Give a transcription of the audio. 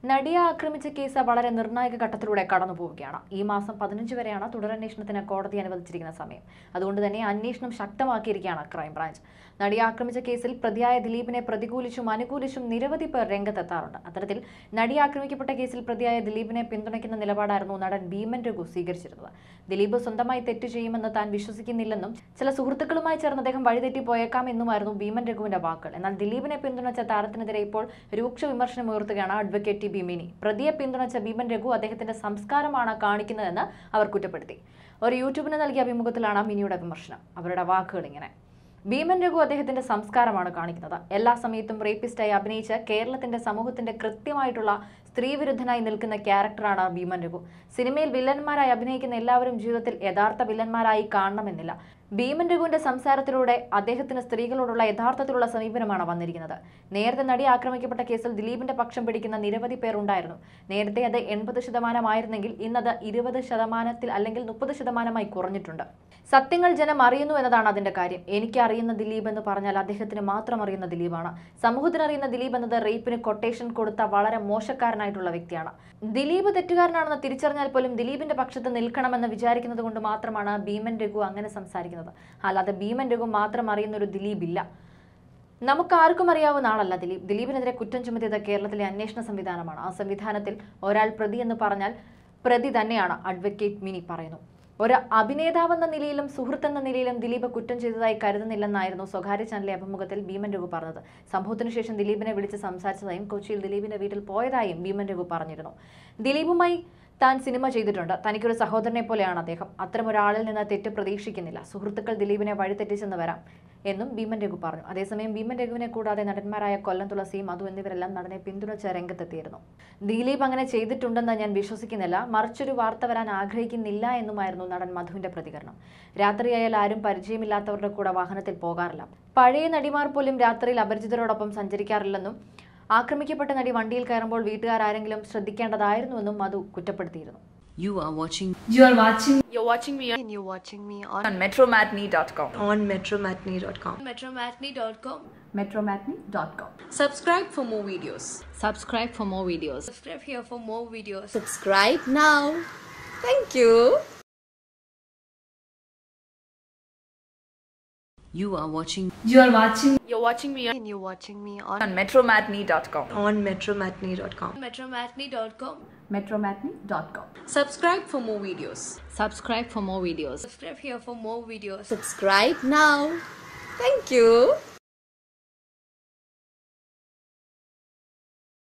നടിയെ ആക്രമിച്ച കേസ് വളരെ നിർണായക ഘട്ടത്തിലൂടെ കടന്നു പോവുകയാണ് ഈ മാസം പതിനഞ്ച് വരെയാണ് തുടരന്വേഷണത്തിന് കോടതി അനുവദിച്ചിരിക്കുന്ന സമയം അതുകൊണ്ട് തന്നെ അന്വേഷണം ശക്തമാക്കിയിരിക്കുകയാണ് ക്രൈംബ്രാഞ്ച് നടിയെ ആക്രമിച്ച കേസിൽ പ്രതിയായ ദിലീപിനെ പ്രതികൂലിച്ചും അനുകൂലിച്ചും നിരവധി പേർ രംഗത്തെത്താറുണ്ട് അത്തരത്തിൽ നടി ആക്രമിക്കപ്പെട്ട കേസിൽ പ്രതിയായ ദിലീപിനെ പിന്തുണയ്ക്കുന്ന നിലപാടായിരുന്നു നടൻ ഭീമൻ രഘു സ്വീകരിച്ചിരുന്നത് ദിലീപ് സ്വന്തമായി തെറ്റ് ചെയ്യുമെന്ന് താൻ വിശ്വസിക്കുന്നില്ലെന്നും ചില സുഹൃത്തുക്കളുമായി ചേർന്ന് അദ്ദേഹം വഴിതെറ്റി പോയേക്കാമെന്നുമായിരുന്നു ഭീമൻ രഘുവിന്റെ വാക്കുകൾ എന്നാൽ ദിലീപിനെ പിന്തുണച്ച താരത്തിനെതിരെ ഇപ്പോൾ രൂക്ഷ വിമർശനം ഉയർത്തുകയാണ് അഡ്വക്കേറ്റ് ടി ബി മിനി പ്രതിയെ പിന്തുണച്ച ഭീമൻ രഘു അദ്ദേഹത്തിന്റെ സംസ്കാരമാണ് കാണിക്കുന്നതെന്ന് അവർ കുറ്റപ്പെടുത്തി ഒരു യൂട്യൂബിന് നൽകിയ അഭിമുഖത്തിലാണ് മിനിയുടെ വിമർശനം അവരുടെ വാക്കുകൾ ഇങ്ങനെ ഭീമൻ രഘു അദ്ദേഹത്തിന്റെ സംസ്കാരമാണ് കാണിക്കുന്നത് എല്ലാ സമയത്തും റേപ്പിസ്റ്റായി അഭിനയിച്ച് കേരളത്തിന്റെ സമൂഹത്തിന്റെ കൃത്യമായിട്ടുള്ള സ്ത്രീവിരുദ്ധനായി നിൽക്കുന്ന ക്യാരക്ടറാണ് ഭീമൻ രഘു സിനിമയിൽ വില്ലന്മാരായി അഭിനയിക്കുന്ന എല്ലാവരും ജീവിതത്തിൽ യഥാർത്ഥ വില്ലന്മാരായി കാണണമെന്നില്ല ഭീമൻ രഘുവിന്റെ സംസാരത്തിലൂടെ അദ്ദേഹത്തിന് സ്ത്രീകളോടുള്ള യഥാർത്ഥത്തിലുള്ള സമീപനമാണ് വന്നിരിക്കുന്നത് നേരത്തെ നടി ആക്രമിക്കപ്പെട്ട കേസിൽ ദിലീപിന്റെ പക്ഷം പിടിക്കുന്ന നിരവധി പേർ ഉണ്ടായിരുന്നു നേരത്തെ അത് എൺപത് ശതമാനമായിരുന്നെങ്കിൽ ഇന്നത് ഇരുപത് ശതമാനത്തിൽ അല്ലെങ്കിൽ മുപ്പത് ശതമാനമായി കുറഞ്ഞിട്ടുണ്ട് സത്യങ്ങൾ ജനം അറിയുന്നു എന്നതാണ് അതിന്റെ കാര്യം എനിക്ക് അറിയുന്ന ദിലീപ് എന്ന് പറഞ്ഞാൽ അദ്ദേഹത്തിന് മാത്രം അറിയുന്ന ദിലീപാണ് സമൂഹത്തിന് അറിയുന്ന ദിലീപ് എന്നത് റേപ്പിന് കൊട്ടേഷൻ കൊടുത്ത വളരെ മോശക്കാരനായിട്ടുള്ള വ്യക്തിയാണ് ദിലീപ് തെറ്റുകാരനാണെന്ന് തിരിച്ചറിഞ്ഞാൽ പോലും ദിലീപിന്റെ പക്ഷത്ത് നിൽക്കണമെന്ന് വിചാരിക്കുന്നത് കൊണ്ട് മാത്രമാണ് ഭീമൻ രഘു അങ്ങനെ സംസാരിക്കുന്നത് അല്ലാതെ ഭീമൻ രഘു മാത്രം അറിയുന്ന ഒരു ദിലീപ് ഇല്ല നമുക്ക് ആർക്കും അറിയാവുന്ന ആളല്ല ദിലീപ് ദിലീപിനെതിരെ കുറ്റം ചുമത്തിയത് കേരളത്തിലെ അന്വേഷണ സംവിധാനമാണ് ആ സംവിധാനത്തിൽ ഒരാൾ പ്രതി എന്ന് പറഞ്ഞാൽ പ്രതി തന്നെയാണ് അഡ്വക്കേറ്റ് മിനി പറയുന്നു ഒരു അഭിനേതാവെന്ന നിലയിലും സുഹൃത്തെന്ന നിലയിലും ദിലീപ് കുറ്റം ചെയ്തതായി കരുതുന്നില്ലെന്നായിരുന്നു സ്വകാര്യ ചാനലിലെ അഭിമുഖത്തിൽ ഭീമൻ രഘു പറഞ്ഞത് സംഭവത്തിനു ശേഷം ദിലീപിനെ വിളിച്ച് സംസാരിച്ചതായും കൊച്ചിയിൽ ദിലീപിന്റെ വീട്ടിൽ പോയതായും ഭീമൻ രഘു പറഞ്ഞിരുന്നു ദിലീപുമായി താൻ സിനിമ ചെയ്തിട്ടുണ്ട് തനിക്കൊരു സഹോദരനെ പോലെയാണ് അദ്ദേഹം അത്തരം ഒരാളിൽ നിന്ന് തെറ്റ് പ്രതീക്ഷിക്കുന്നില്ല സുഹൃത്തുക്കൾ ദിലീപിനെ വഴിതെറ്റിച്ചെന്ന് വരാം എന്നും ഭീമൻ രഘു പറഞ്ഞു അതേസമയം ഭീമൻ രഘുവിനെ കൂടാതെ നടന്മാരായ കൊല്ലം തുളസി മധു എന്നിവരെല്ലാം നടനെ പിന്തുണച്ച് രംഗത്തെത്തിയിരുന്നു ദിലീപ് അങ്ങനെ ചെയ്തിട്ടുണ്ടെന്ന് ഞാൻ വിശ്വസിക്കുന്നില്ല മറിച്ചൊരു വാർത്ത വരാൻ ആഗ്രഹിക്കുന്നില്ല എന്നുമായിരുന്നു നടൻ മധുവിന്റെ പ്രതികരണം രാത്രിയായാൽ ആരും പരിചയമില്ലാത്തവരുടെ കൂടെ വാഹനത്തിൽ പോകാറില്ല പഴയ നടിമാർ പോലും രാത്രിയിൽ അപരിചിതരോടൊപ്പം സഞ്ചരിക്കാറില്ലെന്നും ആക്രമിക്കപ്പെട്ട നടി വണ്ടിയിൽ കയറുമ്പോൾ വീട്ടുകാരെങ്കിലും ശ്രദ്ധിക്കേണ്ടതായിരുന്നുവെന്നും മധു കുറ്റപ്പെടുത്തിയിരുന്നു You are watching You are watching You're watching me on, and you're watching me on, on metromatney.com. on metromatney.com. Metromatney.com. metromatney.com Subscribe for more videos. subscribe for more videos Subscribe here for more videos. Subscribe now. Thank you. You are watching you are watching You're watching me on, and you're watching me on, on metromatney.com. on metromatney.com. Metromatney.com. metromatney.com Subscribe for more videos. subscribe for more videos Subscribe here for more videos. Subscribe now. Thank you.